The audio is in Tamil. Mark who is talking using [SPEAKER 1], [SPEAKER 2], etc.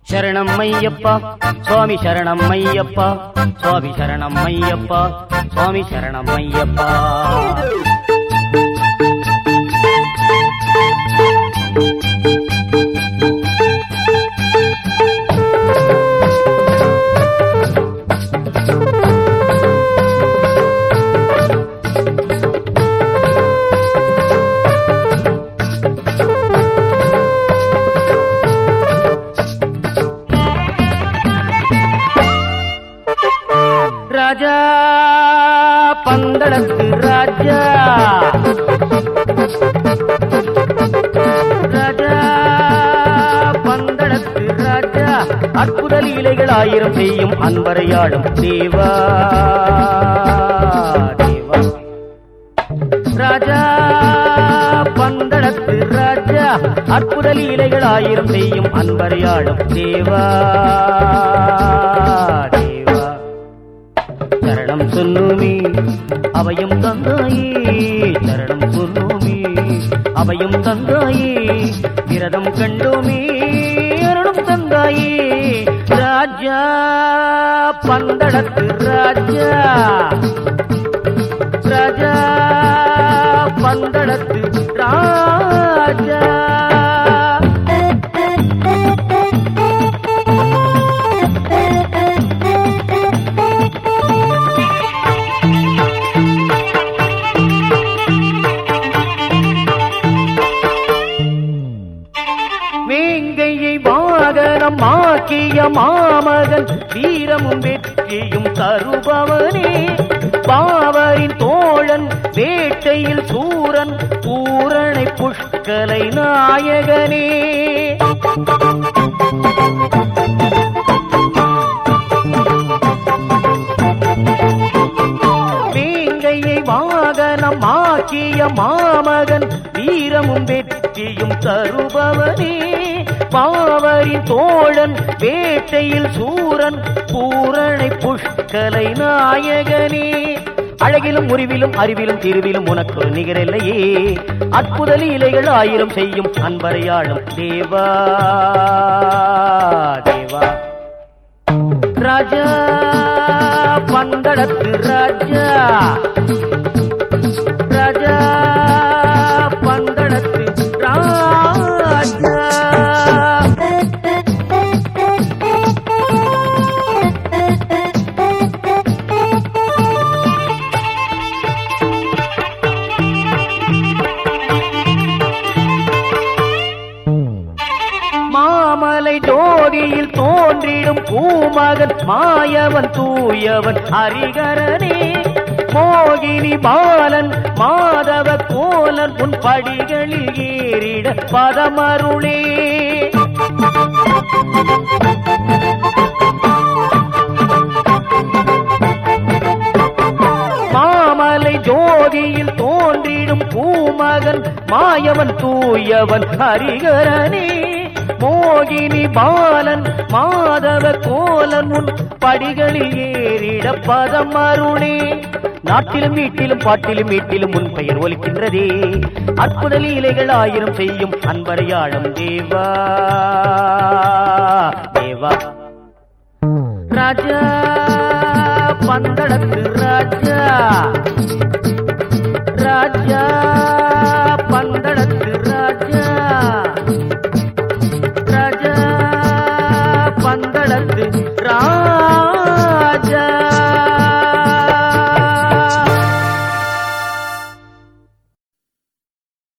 [SPEAKER 1] శరణం అయ్యప్ప స్వామి శరణం అయ్యప్ప స్వామి శరణం అయ్యప్ప స్వామి శరణం అయ్యప్ప ராஜா பந்தளத்து ராஜா ராஜா பந்தளத்து ராஜா அற்புத லீலைகள் ஆயிரம் செய்யும் அன்பரையாடும் தேவா தேவா ராஜா பந்தளத்து ராஜா அற்புத லீலைகள் ஆயிரம் செய்யும் அன்பரையாடும் தேவா தேவா சரணம் சொல்லுமே அவையும் தந்தாயே சரணம் சொல்லுமே அவையும் தந்தாயே விரதம் கண்டோமே அருளும் தந்தாயே ராஜா பந்தளத்து ராஜா ராஜா பந்தளத்து ராஜா வேங்கையை வாகனம் ஆக்கிய மாமகன் வீரமும் வெற்றியும் தருபவனே பாவரின் தோழன் வேட்டையில் சூரன் பூரணை புஷ்கலை நாயகனே வேங்கையை வாகனம் ஆக்கிய மாமகன் வீரமும் வெற்றியும் தருபவனே பாவரின் தோழன் வேட்டையில் சூரன் பூரணை புஷ்கலை நாயகனே அழகிலும் முறிவிலும் அறிவிலும் திருவிலும் உனக்கு ஒரு நிகரில்லையே அற்புத லீலைகள் ஆயிரம் செய்யும் அன்பரையாளும் தேவா தேவா ராஜா பந்தளத்து ராஜா ராஜா பந்தளத்து ராஜா மாமலை ஜோதியில் தோன்றிடும் பூமகன் மாயவன் தூயவன் ஹரிகரனே மோகினி பாலன் மாதவ கோலன் உன் படிகளில் ஏறிட பதமருளே மாமலை ஜோதியில் தோன்றிடும் பூமகன் மாயவன் தூயவன் ஹரிகரனே மோகினி பாலன் மாதவ கோலன் உன் படிகளில் ஏறிட பதம் அருளே நாட்டிலும் வீட்டிலும் பாட்டிலும் வீட்டிலும் உன் பெயர் ஒலிக்கின்றதே அற்புத லீலைகள் ஆயிரம் செய்யும் அன்பரையாளும் தேவா தேவா ராஜா பந்தளத்து ராஜா ராஜா பந்தளத்து ராஜா ராஜா பந்தளத்து ராஜா